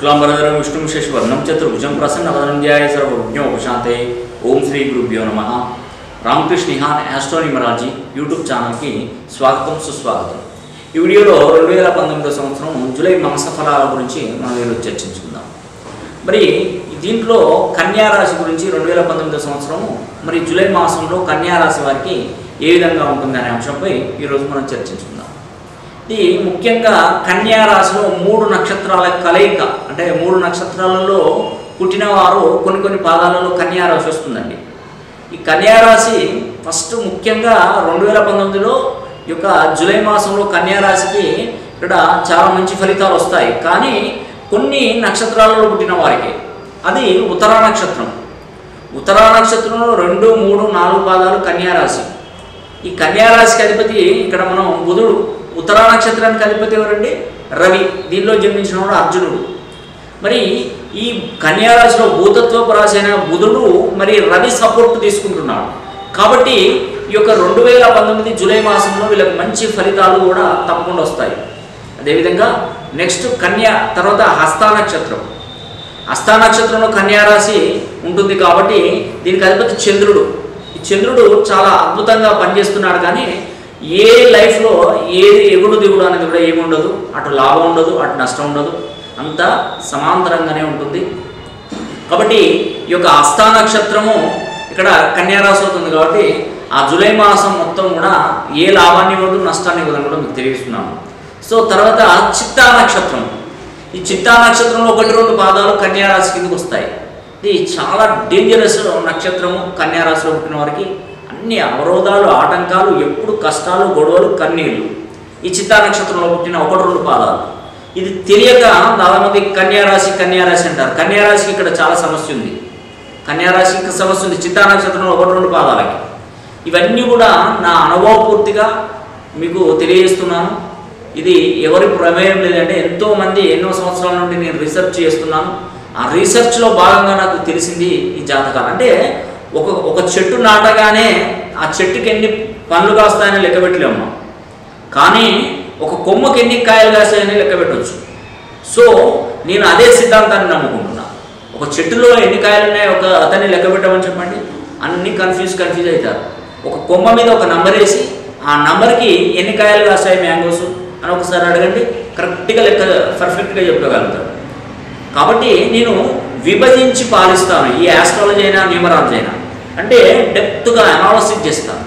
శుక్లాంబరధరం విష్ణుం శశివర్ణం చతుర్భుజం ప్రసన్నవదనంధ్యాయ సర్వజ్ఞోపశాంతే ఓం శ్రీ గురుభ్యో నమ రామకృష్ణ నిహాన్ యాస్ట్రోనిమరాజీ యూట్యూబ్ ఛానల్కి స్వాగతం సుస్వాగతం ఈ వీడియోలో రెండు వేల పంతొమ్మిదో సంవత్సరం జూలై మాస ఫలాల గురించి మనం ఈరోజు చర్చించుకుందాం మరి దీంట్లో కన్యా రాశి గురించి రెండు వేల పంతొమ్మిదో సంవత్సరం మరి జూలై మాసంలో కన్యా రాశి వారికి ఏ విధంగా ఉంటుందనే అంశంపై ఈరోజు మనం చర్చించుకుందాం ఇది ముఖ్యంగా కన్యా రాశిలో మూడు నక్షత్రాల కలయిక అంటే మూడు నక్షత్రాలలో పుట్టిన వారు కొన్ని కొన్ని పాదాలలో కన్యా రాశి వస్తుందండి ఈ కన్యా రాశి ఫస్ట్ ముఖ్యంగా రెండు వేల పంతొమ్మిదిలో ఈ యొక్క జూలై మాసంలో కన్యా రాశికి ఇక్కడ చాలా మంచి ఫలితాలు వస్తాయి కానీ కొన్ని నక్షత్రాలలో పుట్టిన వారికి అది ఉత్తరా నక్షత్రం ఉత్తరా నక్షత్రంలో రెండు మూడు నాలుగు పాదాలు కన్యా రాశి ఈ కన్యా రాశికి అధిపతి ఇక్కడ మనం బుధుడు ఉత్తరా నక్షత్రానికి అధిపతి ఎవరండి రవి దీనిలో జన్మించిన వాడు అర్జునుడు మరి ఈ కన్యా రాశిలో భూతత్వపు రాశి అయిన బుధుడు మరి రవి సపోర్ట్ తీసుకుంటున్నాడు కాబట్టి ఈ యొక్క రెండు వేల పంతొమ్మిది జూలై మాసంలో వీళ్ళకి మంచి ఫలితాలు కూడా తప్పకుండా వస్తాయి అదేవిధంగా నెక్స్ట్ కన్యా తర్వాత హస్తా నక్షత్రం హస్తా నక్షత్రంలో కన్యా రాశి ఉంటుంది కాబట్టి దీనికి అధిపతి చంద్రుడు ఈ చంద్రుడు చాలా అద్భుతంగా పనిచేస్తున్నాడు కానీ ఏ లైఫ్లో ఏది ఎగుడు దిగుడు అనేది కూడా ఏమి ఉండదు అటు లాభం ఉండదు అటు నష్టం ఉండదు అంతా సమాంతరంగానే ఉంటుంది కాబట్టి ఈ యొక్క హస్తా నక్షత్రము ఇక్కడ కన్యారాశి అవుతుంది కాబట్టి ఆ జూలై మాసం మొత్తం కూడా ఏ లాభాన్ని ఇవ్వదు నష్టాన్ని ఇవ్వదని కూడా మీకు తెలియజేస్తున్నాను సో తర్వాత చిత్తా నక్షత్రం ఈ చిత్తా నక్షత్రంలో ఒకటి రెండు పాదాలు కన్యారాశి కిందకు వస్తాయి ఇది చాలా డేంజరస్ నక్షత్రము కన్యారాశిలో పుట్టిన వారికి అన్ని అవరోధాలు ఆటంకాలు ఎప్పుడు కష్టాలు గొడవలు కన్నీళ్ళు ఈ చిత్తా నక్షత్రంలో పుట్టిన ఒకటి రెండు పాదాలు ఇది తెలియక చాలా మంది కన్యారాశి కన్యారాశి అంటారు కన్యారాశికి ఇక్కడ చాలా సమస్య ఉంది కన్యారాశికి సమస్య ఉంది చిత్తా నక్షత్రంలో ఒకటి రెండు పాదాలకి ఇవన్నీ కూడా నా అనుభవపూర్తిగా మీకు తెలియజేస్తున్నాను ఇది ఎవరి ప్రమేయం లేదంటే ఎంతోమంది ఎన్నో సంవత్సరాల నుండి నేను రీసెర్చ్ చేస్తున్నాను ఆ రీసెర్చ్లో భాగంగా నాకు తెలిసింది ఈ జాతకాలు అంటే ఒక ఒక చెట్టు నాటగానే ఆ చెట్టుకి ఎన్ని పండ్లు కాస్తాయని లెక్క పెట్టలేము కానీ ఒక కొమ్మకి ఎన్ని కాయలు కాస్తాయని లెక్క పెట్టవచ్చు సో నేను అదే సిద్ధాంతాన్ని నమ్ముకుంటున్నా ఒక చెట్టులో ఎన్ని కాయలు ఉన్నాయి ఒక అతన్ని లెక్క పెట్టమని చెప్పండి అన్ని కన్ఫ్యూజ్ కన్ఫ్యూజ్ అవుతారు ఒక కొమ్మ మీద ఒక నంబర్ వేసి ఆ నంబర్కి ఎన్ని కాయలు కాస్తాయి మ్యాంగోస్ అని ఒకసారి అడగండి కరెక్ట్గా లెక్క పర్ఫెక్ట్గా చెప్పగలుగుతాడు కాబట్టి నేను విభజించి పాలిస్తాను ఈ ఆస్ట్రాలజీ అయినా న్యూమరాలజీ అయినా అంటే డెప్త్గా అనాలసిస్ చేస్తాను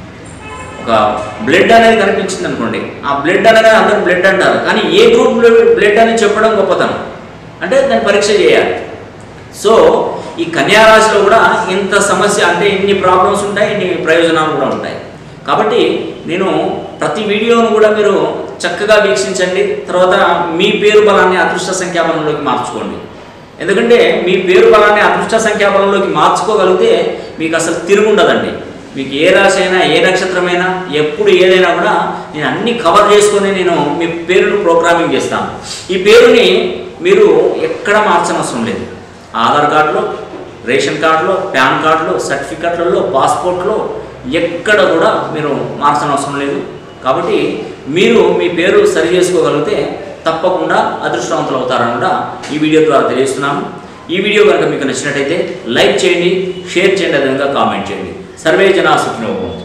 ఒక బ్లడ్ అనేది కనిపించింది అనుకోండి ఆ బ్లడ్ అనేది అందరూ బ్లడ్ అంటారు కానీ ఏ గ్రూప్ బ్లడ్ అని చెప్పడం గొప్పతనం అంటే దాన్ని పరీక్ష చేయాలి సో ఈ కన్యారాశిలో కూడా ఇంత సమస్య అంటే ఇన్ని ప్రాబ్లమ్స్ ఉంటాయి ఇన్ని ప్రయోజనాలు కూడా ఉంటాయి కాబట్టి నేను ప్రతి వీడియోను కూడా మీరు చక్కగా వీక్షించండి తర్వాత మీ పేరు బలాన్ని అదృష్ట సంఖ్యాబలంలోకి మార్చుకోండి ఎందుకంటే మీ పేరు బలాన్ని అదృష్ట సంఖ్యాబలంలోకి మార్చుకోగలిగితే మీకు అసలు తిరుగుండదండి మీకు ఏ రాశి అయినా ఏ నక్షత్రమైనా ఎప్పుడు ఏదైనా కూడా నేను అన్ని కవర్ చేసుకొని నేను మీ పేరును ప్రోగ్రామింగ్ చేస్తాను ఈ పేరుని మీరు ఎక్కడ మార్చనవసరం లేదు ఆధార్ కార్డులో రేషన్ కార్డులో పాన్ కార్డులో సర్టిఫికెట్లలో పాస్పోర్ట్లో ఎక్కడ కూడా మీరు మార్చనవసరం లేదు కాబట్టి మీరు మీ పేరు సరి చేసుకోగలిగితే తప్పకుండా అదృష్టవంతులు అవుతారని కూడా ఈ వీడియో ద్వారా తెలియజేస్తున్నాను ఈ వీడియో కనుక మీకు నచ్చినట్టయితే లైక్ చేయండి షేర్ చేయండి అదేవిధంగా కామెంట్ చేయండి సర్వే జనా సుఖినోభవంతు